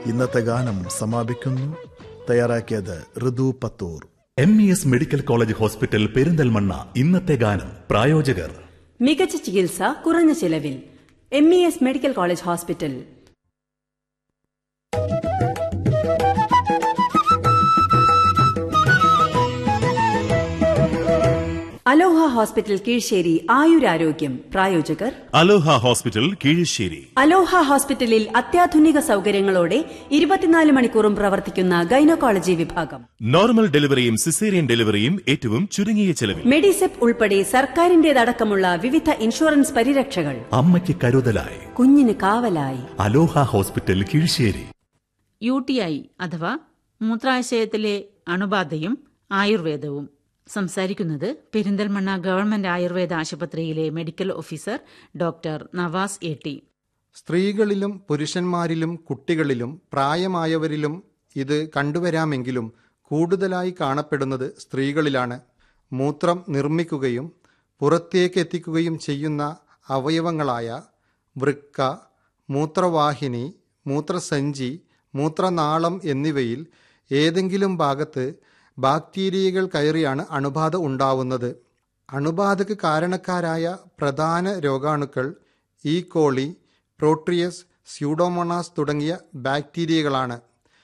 ഇന്നത്തെ ഗാനം സമാപിക്കുന്നു തയ്യാറാക്കിയത് Ritu Pathoor M E S medical college hospital Perinthalmanna ഇന്നത്തെ ഗാനം പ്രായോജകർ മികച്ച ചികിത്സ കുറഞ്ഞ ചിലവിൽ M E S medical college hospital Aloha hospital Keezhissery ആയുരാരോഗ്യം പ്രായോജകർ അലോഹ ഹോസ്പിറ്റൽ കീഴശ്ശേരി അലോഹ ഹോസ്പിറ്റലിൽ അത്യാധുനിക സൗകര്യങ്ങളോടെ ഇരുപത്തിനാല് മണിക്കൂറും പ്രവർത്തിക്കുന്ന ഗൈനക്കോളജി വിഭാഗം നോർമൽ ഡെലിവറിയും സിസേറിയൻ ഡെലിവറിയും ഏറ്റവും ചുരുങ്ങിയ ചെലവിൽ മെഡിസെപ്പ് ഉൾപ്പെടെ സർക്കാരിന്റേതടക്കമുള്ള വിവിധ ഇൻഷുറൻസ് പരിരക്ഷകൾ അമ്മയ്ക്ക് കരുതലായി കുഞ്ഞിന് കാവലായി Aloha hospital Keezhissery U T I അഥവാ മൂത്രാശയത്തിലെ അണുബാധയും ആയുർവേദവും സംസാരിക്കുന്നത് പെരിന്തൽമണ്ണ ഗവൺമെന്റ് ആയുർവേദ ആശുപത്രിയിലെ medical officer doctor Navas A T സ്ത്രീകളിലും പുരുഷന്മാരിലും കുട്ടികളിലും പ്രായമായവരിലും ഇത് കണ്ടുവരാമെങ്കിലും കൂടുതലായി കാണപ്പെടുന്നത് സ്ത്രീകളിലാണ് മൂത്രം നിർമ്മിക്കുകയും പുറത്തേക്ക് എത്തിക്കുകയും ചെയ്യുന്ന അവയവങ്ങളായ വൃക്ക മൂത്രവാഹിനി മൂത്രസഞ്ചി മൂത്രനാളം എന്നിവയിൽ ഏതെങ്കിലും ഭാഗത്ത് ബാക്ടീരിയകൾ കയറിയാണ് അണുബാധ ഉണ്ടാവുന്നത് അണുബാധയ്ക്ക് കാരണക്കാരായ പ്രധാന രോഗാണുക്കൾ ഈ കോളി പ്രോട്രിയസ് സ്യൂഡോമോണാസ് തുടങ്ങിയ ബാക്ടീരിയകളാണ്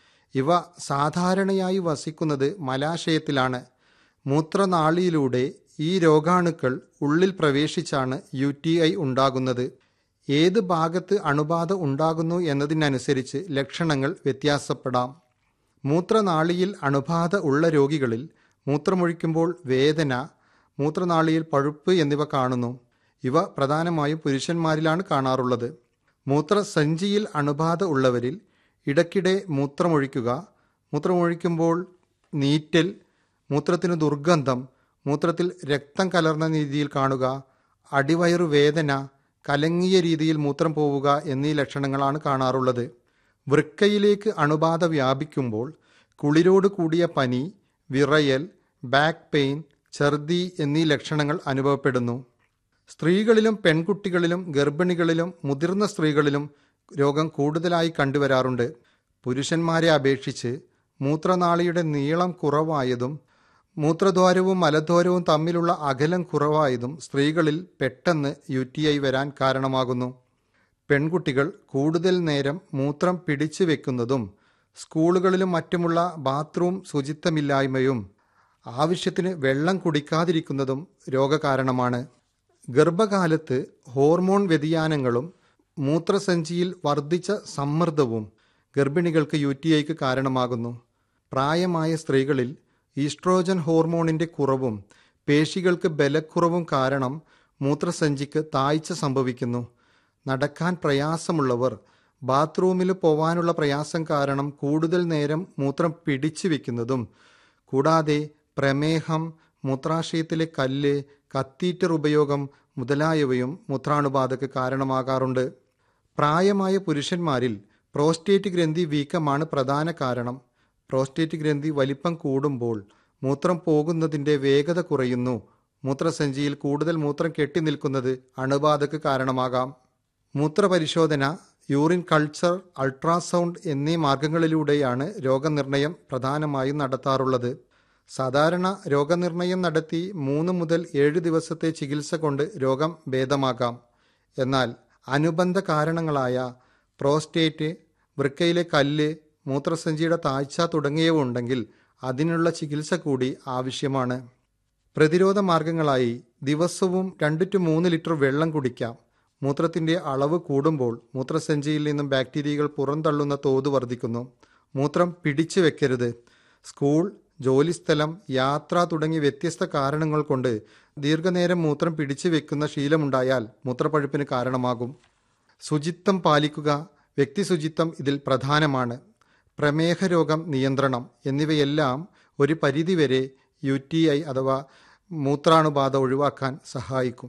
ഇവ സാധാരണയായി വസിക്കുന്നത് മലാശയത്തിലാണ് മൂത്രനാളിയിലൂടെ ഈ രോഗാണുക്കൾ ഉള്ളിൽ പ്രവേശിച്ചാണ് യു ടി ഐ ഉണ്ടാകുന്നത് ഏത് ഭാഗത്ത് അണുബാധ ഉണ്ടാകുന്നു എന്നതിനനുസരിച്ച് ലക്ഷണങ്ങൾ വ്യത്യാസപ്പെടാം മൂത്രനാളിയിൽ അണുബാധ ഉള്ള രോഗികളിൽ മൂത്രമൊഴിക്കുമ്പോൾ വേദന മൂത്രനാളിയിൽ പഴുപ്പ് എന്നിവ കാണുന്നു ഇവ പ്രധാനമായും പുരുഷന്മാരിലാണ് കാണാറുള്ളത് മൂത്രസഞ്ചിയിൽ അണുബാധ ഉള്ളവരിൽ ഇടയ്ക്കിടെ മൂത്രമൊഴിക്കുക മൂത്രമൊഴിക്കുമ്പോൾ നീറ്റൽ മൂത്രത്തിന് ദുർഗന്ധം മൂത്രത്തിൽ രക്തം കലർന്ന രീതിയിൽ കാണുക അടിവയറു വേദന കലങ്ങിയ രീതിയിൽ മൂത്രം പോവുക എന്നീ ലക്ഷണങ്ങളാണ് കാണാറുള്ളത് വൃക്കയിലേക്ക് അണുബാധ വ്യാപിക്കുമ്പോൾ കുളിരോട് കൂടിയ പനി വിറയൽ ബാക്ക് പെയിൻ ഛർദി എന്നീ ലക്ഷണങ്ങൾ അനുഭവപ്പെടുന്നു സ്ത്രീകളിലും പെൺകുട്ടികളിലും ഗർഭിണികളിലും മുതിർന്ന സ്ത്രീകളിലും രോഗം കൂടുതലായി കണ്ടുവരാറുണ്ട് പുരുഷന്മാരെ അപേക്ഷിച്ച് മൂത്രനാളിയുടെ നീളം കുറവായതും മൂത്രദ്വാരവും മലദ്വാരവും തമ്മിലുള്ള അകലം കുറവായതും സ്ത്രീകളിൽ പെട്ടെന്ന് യു ടി ഐ വരാൻ കാരണമാകുന്നു പെൺകുട്ടികൾ കൂടുതൽ നേരം മൂത്രം പിടിച്ചു വെക്കുന്നതും സ്കൂളുകളിലും മറ്റുമുള്ള ബാത്റൂം ശുചിത്വമില്ലായ്മയും ആവശ്യത്തിന് വെള്ളം കുടിക്കാതിരിക്കുന്നതും രോഗകാരണമാണ് ഗർഭകാലത്ത് ഹോർമോൺ വ്യതിയാനങ്ങളും മൂത്രസഞ്ചിയിൽ വർദ്ധിച്ച സമ്മർദ്ദവും ഗർഭിണികൾക്ക് യു ടി ഐക്ക് കാരണമാകുന്നു പ്രായമായ സ്ത്രീകളിൽ ഈസ്ട്രോജൻ ഹോർമോണിന്റെ കുറവും പേശികൾക്ക് ബലക്കുറവും കാരണം മൂത്രസഞ്ചിക്ക് താഴ്ച സംഭവിക്കുന്നു നടക്കാൻ പ്രയാസമുള്ളവർ ബാത്റൂമിൽ പോവാനുള്ള പ്രയാസം കാരണം കൂടുതൽ നേരം മൂത്രം പിടിച്ചു വെക്കുന്നതും കൂടാതെ പ്രമേഹം മൂത്രാശയത്തിലെ കല്ല് കത്തീറ്റർ ഉപയോഗം മുതലായവയും മൂത്രാണുബാധയ്ക്ക് കാരണമാകാറുണ്ട് പ്രായമായ പുരുഷന്മാരിൽ പ്രോസ്റ്റേറ്റ് ഗ്രന്ഥി വീക്കമാണ് പ്രധാന കാരണം പ്രോസ്റ്റേറ്റ് ഗ്രന്ഥി വലിപ്പം കൂടുമ്പോൾ മൂത്രം പോകുന്നതിൻ്റെ വേഗത കുറയുന്നു മൂത്രസഞ്ചിയിൽ കൂടുതൽ മൂത്രം കെട്ടിനിൽക്കുന്നത് അണുബാധയ്ക്ക് കാരണമാകാം മൂത്രപരിശോധന യൂറിൻ കൾച്ചർ അൾട്രാസൗണ്ട് എന്നീ മാർഗങ്ങളിലൂടെയാണ് രോഗനിർണയം പ്രധാനമായും നടത്താറുള്ളത് സാധാരണ രോഗനിർണയം നടത്തി മൂന്ന് മുതൽ ഏഴ് ദിവസത്തെ ചികിത്സ കൊണ്ട് രോഗം ഭേദമാക്കാം എന്നാൽ അനുബന്ധ കാരണങ്ങളായ പ്രോസ്റ്റേറ്റ് വൃക്കയിലെ കല്ല് മൂത്രസഞ്ചിയുടെ താഴ്ച തുടങ്ങിയവ ഉണ്ടെങ്കിൽ അതിനുള്ള ചികിത്സ കൂടി ആവശ്യമാണ് പ്രതിരോധ മാർഗങ്ങളായി ദിവസവും രണ്ട് ടു മൂന്ന് ലിറ്റർ വെള്ളം കുടിക്കാം മൂത്രത്തിന്റെ അളവ് കൂടുമ്പോൾ മൂത്രസഞ്ചിയിൽ നിന്നും ബാക്ടീരിയകൾ പുറന്തള്ളുന്ന തോത് വർദ്ധിക്കുന്നു മൂത്രം പിടിച്ചു വെക്കരുത് സ്കൂൾ ജോലിസ്ഥലം യാത്ര തുടങ്ങി വ്യത്യസ്ത കാരണങ്ങൾ കൊണ്ട് ദീർഘനേരം മൂത്രം പിടിച്ചു വെക്കുന്ന ശീലമുണ്ടായാൽ മൂത്രപ്പഴുപ്പിന് കാരണമാകും ശുചിത്വം പാലിക്കുക വ്യക്തി ശുചിത്വം ഇതിൽ പ്രധാനമാണ് പ്രമേഹ രോഗം നിയന്ത്രണം എന്നിവയെല്ലാം ഒരു പരിധിവരെ യു ടി ഐ അഥവാ മൂത്രാണുബാധ ഒഴിവാക്കാൻ സഹായിക്കും